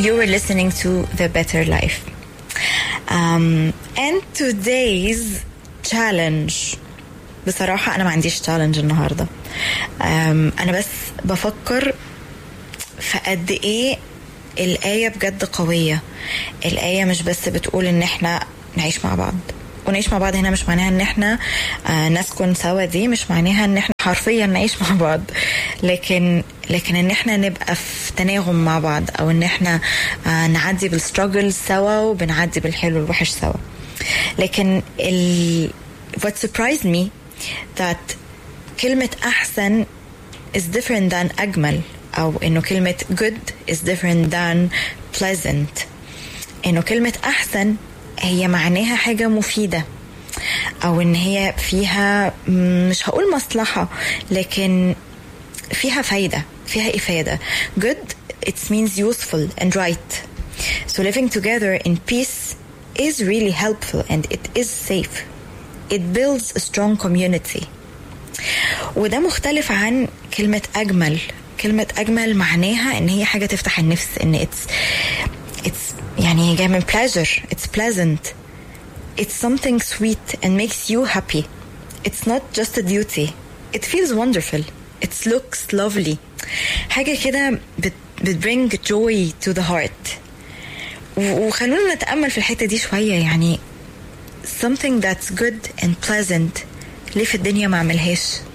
you were listening to The Better Life. Um, and today's challenge بصراحة أنا ما عنديش challenge النهاردة um, أنا بس بفكر في قد إيه الآية بجد قوية الآية مش بس بتقول إن إحنا نعيش مع بعض ونعيش مع بعض هنا مش معناها ان احنا آه نسكن سوا دي مش معناها ان احنا حرفيا نعيش مع بعض لكن لكن ان احنا نبقى في تناغم مع بعض او ان احنا آه نعدي بالستراجل سوا وبنعدي بالحلو والوحش سوا لكن ال what surprised me that كلمة أحسن is different than أجمل أو إنه كلمة good is different than pleasant إنه كلمة أحسن هي معناها حاجة مفيدة أو إن هي فيها مش هقول مصلحة لكن فيها فايدة فيها إفادة good it means useful and right so living together in peace is really helpful and it is safe it builds a strong community وده مختلف عن كلمة أجمل كلمة أجمل معناها إن هي حاجة تفتح النفس إن it's it's يعني جاي من pleasure it's pleasant it's something sweet and makes you happy it's not just a duty it feels wonderful it looks lovely حاجة كده بت, بت bring joy to the heart وخلونا نتأمل في الحتة دي شوية يعني something that's good and pleasant ليه في الدنيا ما عملهاش